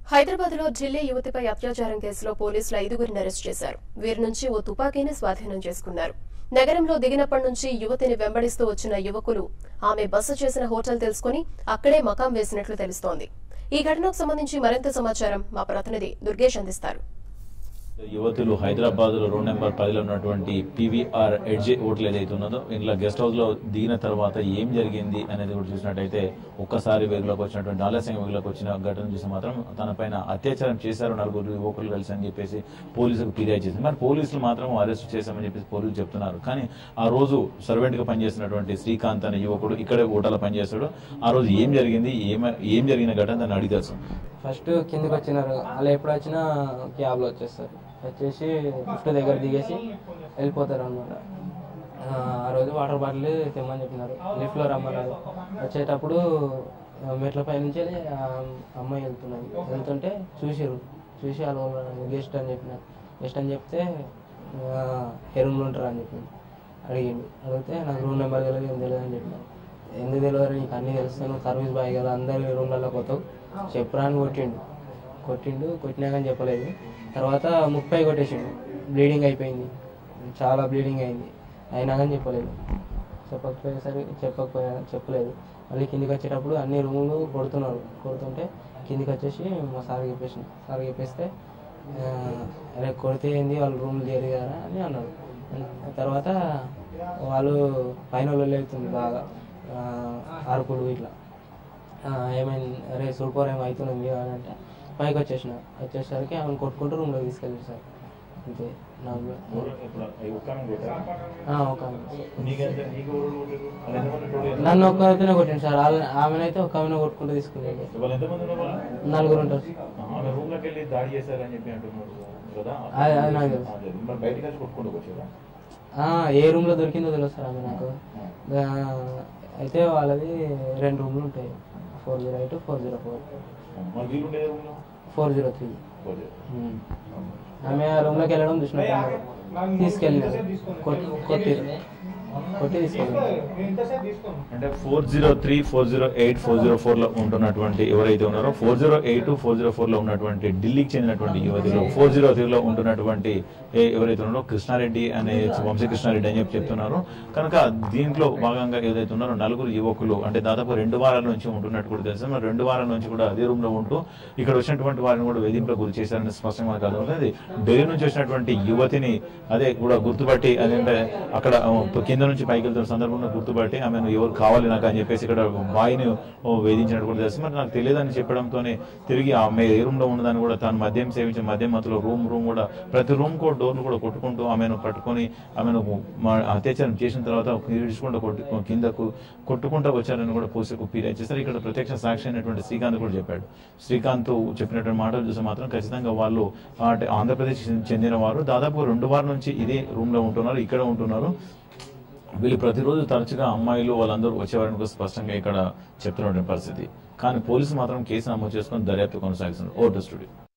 హైదరాబాద్ లో ఢిల్లీ యువతిపై అత్యాచారం కేసులో పోలీసులు ఐదుగురిని అరెస్ట్ చేశారు వీరి నుంచి ఓ తుపాకీని స్వాధీనం చేసుకున్నారు నగరంలో దిగినప్పటి నుంచి యువతిని వెంబడిస్తూ వచ్చిన యువకులు ఆమె బస చేసిన హోటల్ తెలుసుకుని అక్కడే మకాం వేసినట్లు తెలుస్తోంది ఈ ఘటనకు సంబంధించి మరింత సమాచారం మా ప్రతినిధి దుర్గేష్ అందిస్తారు యువతులు హైదరాబాద్ లో రోడ్ నెంబర్ పదిలో ఉన్నటువంటి పీవీఆర్ ఎడ్జే హోటల్ ఏదైతే ఉన్నదో ఇంట్లో గెస్ట్ హౌస్ లో దిగిన తర్వాత ఏం జరిగింది అనేది కూడా చూసినట్టయితే ఒక్కసారి వెలుగులోకి వచ్చినటువంటి ఆలస్యం వెలుగులోకి వచ్చిన ఘటన చూసి మాత్రం తన పైన అత్యాచారం చేశారు నలుగురు యువకులు కలిసి అని చెప్పేసి పోలీసులకు ఫిర్యాదు చేసింది మరి పోలీసులు మాత్రం అరెస్ట్ చేశామని చెప్పేసి పోలీసులు చెప్తున్నారు కానీ ఆ రోజు సర్వెంట్ గా పనిచేస్తున్నటువంటి శ్రీకాంత్ అనే యువకుడు ఇక్కడే హోటల్ పనిచేస్తాడు ఆ రోజు ఏం జరిగింది ఏమ ఏం జరిగిన ఘటన దాన్ని అడిగి తెలుసు ఫస్ట్ కిందకి వచ్చినారు అలా ఎప్పుడు వచ్చినా క్యాబ్లో వచ్చేస్తారు వచ్చేసి లిఫ్ట్ దగ్గర దిగేసి వెళ్ళిపోతారు అనమాట ఆ రోజు వాటర్ బాటిల్ తెమ్మని చెప్పినారు లిఫ్ట్లో రమ్మన్నారు వచ్చేటప్పుడు ఆ, మెట్ల పై నుంచి ఆ అమ్మాయి వెళ్తున్నది వెళ్తుంటే చూసిరు చూసి వాళ్ళు గెస్ట్ అని చెప్పినారు గెస్ట్ అని చెప్తే ఏ రూమ్లో ఉంటారు అని చెప్పింది అడిగిండు అడిగితే నాకు రూమ్ నెంబర్ తెలియదు ఏం తెలియదు అని చెప్పినాను ఎందుకు తెలియదు నీకు అన్నీ తెలుస్తాను నువ్వు సర్వీస్ బాయ్ కదా అందరి రూమ్లలో కొత్తావు చెప్పురా అని కొట్టిండు కొట్టిండు కొట్టినా కానీ చెప్పలేదు తర్వాత ముప్పై కొట్టేసిండు బ్లీడింగ్ అయిపోయింది చాలా బ్లీడింగ్ అయింది అయినా కానీ చెప్పలేదు చెప్పకపోయేసరికి చెప్పకపోయా చెప్పలేదు మళ్ళీ కిందికి వచ్చేటప్పుడు అన్ని రూములు కొడుతున్నారు కొడుతుంటే కిందికి వచ్చేసి మా సార్ చెప్పేసిన సార్ చెప్పేస్తే ఆ, అరే కొడితే ఏంది వాళ్ళు రూమ్లు చేరి కదా అని అన్నారు తర్వాత వాళ్ళు పైన వెళ్తుంది బాగా ఆ, అరుపులు ఇట్లా ఆ, ఏమైంది అరే సూపర్ ఏమో అవుతుంది అని అంటే పైకి వచ్చేసిన వచ్చేసరికి ఆమెను కొట్టుకుంటూ రూమ్లో తీసుకెళ్ళారు సార్ అంతే నాకు ఆ, ఒక ఆమె. నన్ను ఒక్క అయితేనే కొట్టిండు సార్ వాళ్ళ- ఆమెనైతే ఒక ఆమెను కొట్టుకుంటూ తీసుకున్నాడు నలుగురు ఉంటారు ఆమె రూమ్ లోకి వెళ్ళి దాడి చేశారని చెప్పి అంటున్నారు కదా అది- అది నాకు తెలుసు. అదే, మరి బయటకు వచ్చి కొట్టుకుంటూ వచ్చారా ఆ, ఏ రూమ్లో దొరికిందో తెలుసు సార్ ఆమె నాకు ఆ, అయితే వాళ్ళది రెండు రూమ్లు ఉంటాయి four zero eight four zero four మరి వీళ్ళు ఉండే రూమ్ లో ఫోర్ జీరో త్రీ ఆమె ఆ రూమ్లోకి వెళ్ళడం చూసినట్టు తీసుకెళ్ళినారు కొట్టి కొట్టిరు. కొట్టి తీసుకెళ్ళారు అంటే four zero three four zero eight four zero four లో ఉంటున్నటువంటి ఎవరైతే ఉన్నారో four zero eight four zero four లో ఉన్నటువంటి ఢిల్లీకి చెందినటువంటి యువతులు ఫోర్ జీరో త్రీ లో ఉంటున్నటువంటి ఏ- ఎవరైతే ఉన్నారో కృష్ణారెడ్డి అనే వంశీ కృష్ణారెడ్డి అని చెప్పి చెప్తున్నారు కనుక దీంట్లో భాగంగా ఏదైతే ఉన్నారో నలుగురు యువకులు అంటే దాదాపు రెండు వారాల నుంచి ఉంటున్నట్టు కూడా తెలుసు మరి రెండు వారాల నుంచి కూడా అదే రూమ్ లో ఉంటూ ఇక్కడ వచ్చినటువంటి వారిని కూడా వేధింపులకు గురి చేశారని స్పష్టంగా మనకు అర్థమవుతుంది ఢిల్లీ నుంచి వచ్చినటువంటి యువతిని అదే కూడా గుర్తుపట్టి అదేంటే అక్కడ ఆ, కింద నుంచి పైకి వెళ్తున్న సందర్భంలో గుర్తుపట్టి ఆమెను ఎవరు కావాలి నాకు అని చెప్పేసి ఇక్కడ బాయిని ఓ, వేధించినట్టు కూడా తెలుసు మరి నాకు తెలియదని చెప్పడంతోనే తిరిగి ఆమె ఏ రూమ్ లో ఉన్నదాన్ని కూడా తాను మద్యం సేవించిన మద్యం మత్తులో రూమ్ రూమ్ కూడా ప్రతి రూమ్ కూడా డోర్లు కూడా కొట్టుకుంటూ ఆమెను పట్టుకొని ఆమెను మా- అత్యాచారం చేసిన తర్వాత ఈడ్చుకుంటూ కొట్టు కిందకు కొట్టుకుంటూ వచ్చారని కూడా పోలీసులకు ఫిర్యాదు చేశారు ఇక్కడ ప్రత్యక్ష సాక్షి అయినటువంటి శ్రీకాంత్ కూడా చెప్పాడు శ్రీకాంత్ చెప్పినటువంటి మాటలు చూస్తే మాత్రం ఖచ్చితంగా వాళ్ళు అంటే ఆంధ్రప్రదేశ్ చెందిన వారు దాదాపు రెండు వారాల నుంచి ఇదే రూమ్ లో ఉంటున్నారు ఇక్కడ ఉంటున్నారు వీళ్ళు ప్రతిరోజు తరచుగా అమ్మాయిలు వాళ్ళందరూ వచ్చేవారని కూడా స్పష్టంగా ఇక్కడ చెప్తున్నటువంటి పరిస్థితి కానీ పోలీసు మాత్రం కేసు నమోదు చేసుకొని దర్యాప్తు కొనసాగిస్తున్నారు ఓటు స్టూడియో